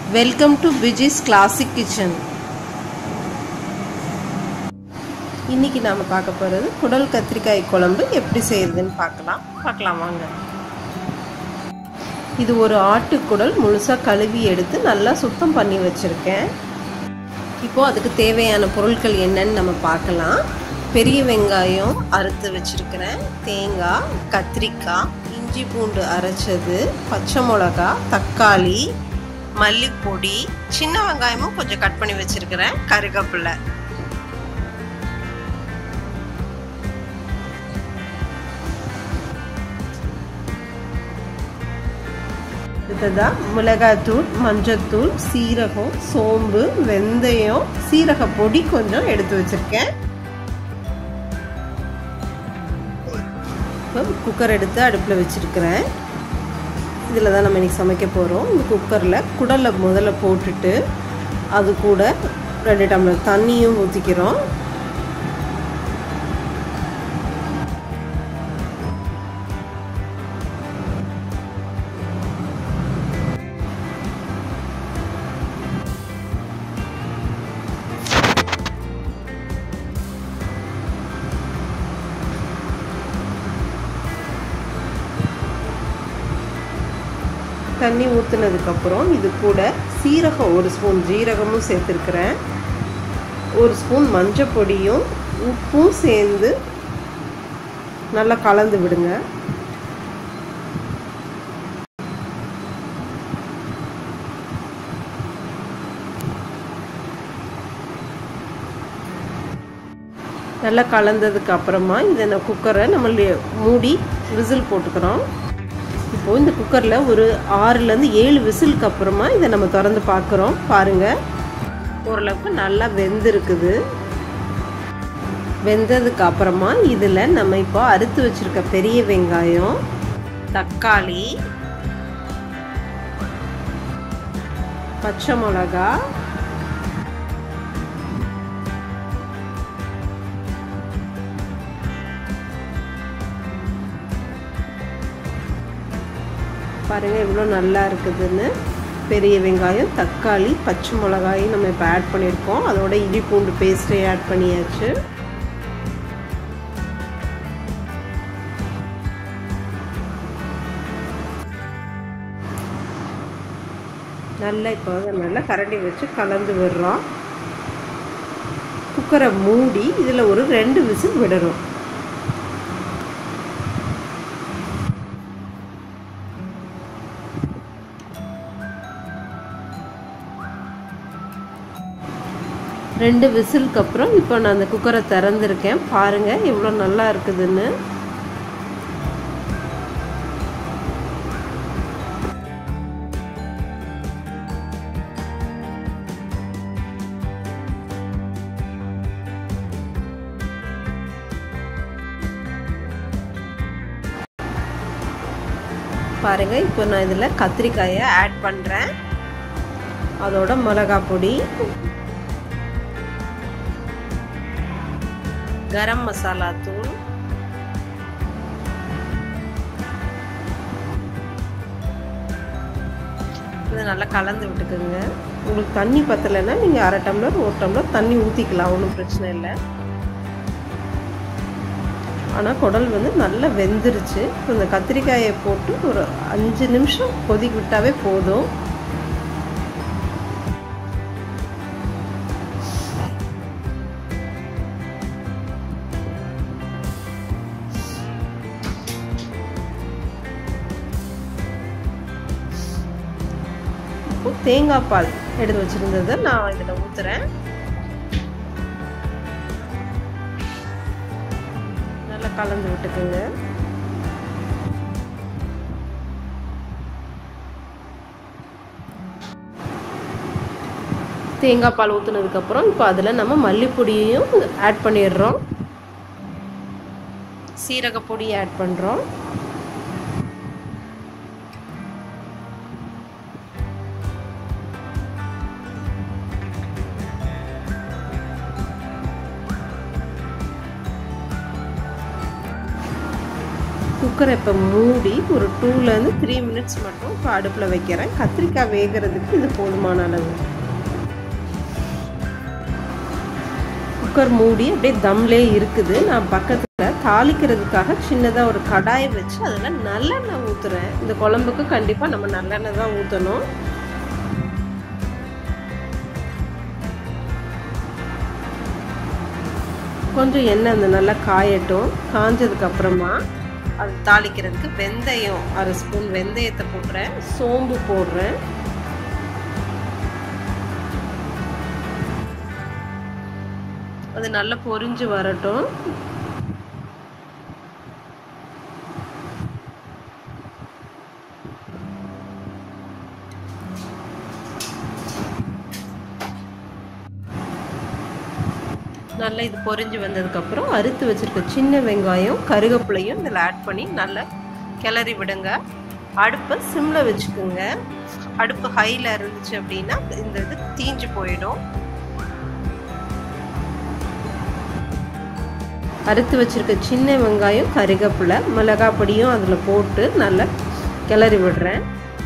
welcome to Viji's classic kitchen இன்னைக்கு நாம் பார்க்க போகிறது குடல் கத்திரிக்காய் குழம்பு எப்படி செய்யறதுன்னு பார்க்கலாம் பார்க்கலாம் வாங்க இது ஒரு ஆட்டுக்குடல் முழுசாக கழுவி எடுத்து நல்லா சுத்தம் பண்ணி வச்சுருக்கேன் இப்போது அதுக்கு தேவையான பொருட்கள் என்னன்னு நம்ம பார்க்கலாம் பெரிய வெங்காயம் அறுத்து வச்சுருக்கிறேன் தேங்காய் கத்திரிக்காய் இஞ்சி பூண்டு அரைச்சது பச்சை மிளகா தக்காளி மல்லிப்பொடி சின்ன வெங்காயமும் கொஞ்சம் கட் பண்ணி வச்சுருக்கிறேன் கருகப்பில்லை அடுத்ததாக மிளகாத்தூள் மஞ்சத்தூள் சீரகம் சோம்பு வெந்தயம் சீரக பொடி கொஞ்சம் எடுத்து வச்சுருக்கேன் இப்போ குக்கர் எடுத்து அடுப்பில் வச்சுருக்கிறேன் இதில் தான் நம்ம இன்றைக்கி சமைக்க போகிறோம் இந்த குக்கரில் குடலை முதல்ல போட்டுட்டு அது கூட ரெண்டு டம்ளர் தண்ணியும் ஊற்றிக்கிறோம் தண்ணி ஊற்றுனதுக்கப்புறம் இது கூட சீரகம் ஒரு ஸ்பூன் ஜீரகமும் சேர்த்துருக்குறேன் ஒரு ஸ்பூன் மஞ்சள் பொடியும் உப்பும் சேர்ந்து நல்லா கலந்து விடுங்க நல்லா கலந்ததுக்கு அப்புறமா இதை குக்கரை நம்ம மூடி விசில் போட்டுக்கிறோம் இப்போது இந்த குக்கரில் ஒரு ஆறுலேருந்து ஏழு விசிலுக்கு அப்புறமா இதை நம்ம திறந்து பார்க்குறோம் பாருங்கள் ஓரளவுக்கு நல்லா வெந்திருக்குது வெந்ததுக்கு அப்புறமா இதில் நம்ம இப்போ அறுத்து வச்சுருக்க பெரிய வெங்காயம் தக்காளி பச்சை மிளகா பாருங்கள் எவ்வளோ நல்லா இருக்குதுன்னு பெரிய வெங்காயம் தக்காளி பச்சை மிளகாயும் நம்ம இப்போ ஆட் பண்ணியிருக்கோம் அதோட இடி பூண்டு பேஸ்ட்டையும் ஆட் பண்ணியாச்சு நல்லா இப்போ நல்லா கரண்டி வச்சு கலந்து விடுறோம் குக்கரை மூடி இதில் ஒரு ரெண்டு விசில் விடுறோம் ரெண்டு விசிலுக்கு அப்புறம் இப்போ நான் அந்த குக்கரை திறந்துருக்கேன் பாருங்கள் எவ்வளோ நல்லா இருக்குதுன்னு பாருங்கள் இப்போ நான் இதில் கத்திரிக்காயை ஆட் பண்ணுறேன் அதோட மிளகா பொடி கரம் மசாலா தூள் இதை நல்லா கலந்து விட்டுக்குங்க உங்களுக்கு தண்ணி பத்தலைன்னா நீங்கள் அரை டம்ளர் ஒரு டம்ளர் தண்ணி ஊற்றிக்கலாம் ஒன்றும் பிரச்சனை இல்லை ஆனால் குடல் வந்து நல்லா வெந்துருச்சு இந்த கத்திரிக்காயை போட்டு ஒரு அஞ்சு நிமிஷம் கொதிக்க விட்டாவே போதும் இப்போ தேங்காய் பால் எடுத்து வச்சுருந்ததை நான் இதில் ஊற்றுறேன் நல்லா கலந்து விட்டுக்குங்க தேங்காய் பால் ஊற்றுனதுக்கப்புறம் இப்போ அதில் நம்ம மல்லிப்பொடியையும் ஆட் பண்ணிடுறோம் சீரகப்பொடி ஆட் பண்ணுறோம் குக்கரை இப்போ மூடி ஒரு டூலேருந்து த்ரீ மினிட்ஸ் மட்டும் இப்போ அடுப்பில் வைக்கிறேன் கத்திரிக்காய் வேகிறதுக்கு இது போதுமான அளவு குக்கர் மூடி அப்படியே தம்லே இருக்குது நான் பக்கத்தில் தாளிக்கிறதுக்காக சின்னதாக ஒரு கடாயை வச்சு அதில் நல்லெண்ணெய் ஊற்றுறேன் இந்த குழம்புக்கு கண்டிப்பாக நம்ம நல்லெண்ணெய் தான் ஊற்றணும் கொஞ்சம் எண்ணெய் அந்த நல்லா காயட்டும் காஞ்சதுக்கு அப்புறமா அது தாளிக்கிறதுக்கு வெந்தயம் அரை ஸ்பூன் வெந்தயத்தை போடுறேன் சோம்பு போடுறேன் அது நல்லா பொரிஞ்சு வரட்டும் நல்லா இது பொரிஞ்சு வந்ததுக்கப்புறம் அறுத்து வச்சுருக்க சின்ன வெங்காயம் கருகப்பிலையும் இதில் ஆட் பண்ணி நல்லா கிளறி விடுங்க அடுப்பை சிம்மில் வச்சுக்கோங்க அடுப்பு ஹையில் இருந்துச்சு அப்படின்னா இந்த இது தீஞ்சு போயிடும் அறுத்து வச்சுருக்க சின்ன வெங்காயம் கருகப்பிலை மிளகாய் பொடியும் அதில் போட்டு நல்லா கிளறி விடுறேன்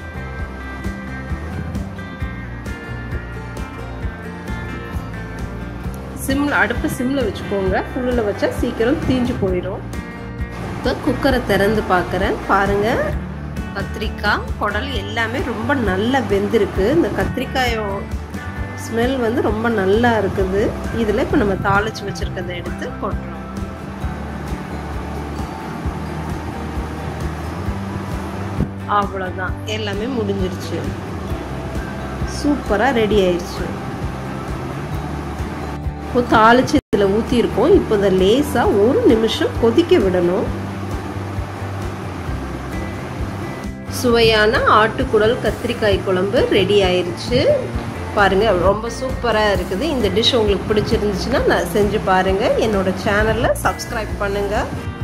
சிம்மில் அடுப்பு சிம்மில் வச்சுக்கோங்க ஃபுல்லில் வச்சா சீக்கிரம் தீஞ்சு போயிடும் இப்போ குக்கரை திறந்து பார்க்குறேன் பாருங்கள் கத்திரிக்காய் குடல் எல்லாமே ரொம்ப நல்லா வெந்திருக்கு இந்த கத்திரிக்காயோ ஸ்மெல் வந்து ரொம்ப நல்லா இருக்குது இதில் இப்போ நம்ம தாளித்து வச்சுருக்கதை எடுத்து கொட்டுறோம் அவ்வளோதான் எல்லாமே முடிஞ்சிருச்சு சூப்பராக ரெடி ஆயிடுச்சு இப்போ தாளித்து இதில் ஊற்றிருக்கோம் இப்போ இதை லேசாக ஒரு நிமிஷம் கொதிக்க விடணும் சுவையான ஆட்டுக்குடல் கத்திரிக்காய் குழம்பு ரெடி ஆயிடுச்சு பாருங்கள் ரொம்ப சூப்பராக இருக்குது இந்த டிஷ் உங்களுக்கு பிடிச்சிருந்துச்சுன்னா நான் செஞ்சு பாருங்கள் என்னோட சேனலில் சப்ஸ்கிரைப் பண்ணுங்கள்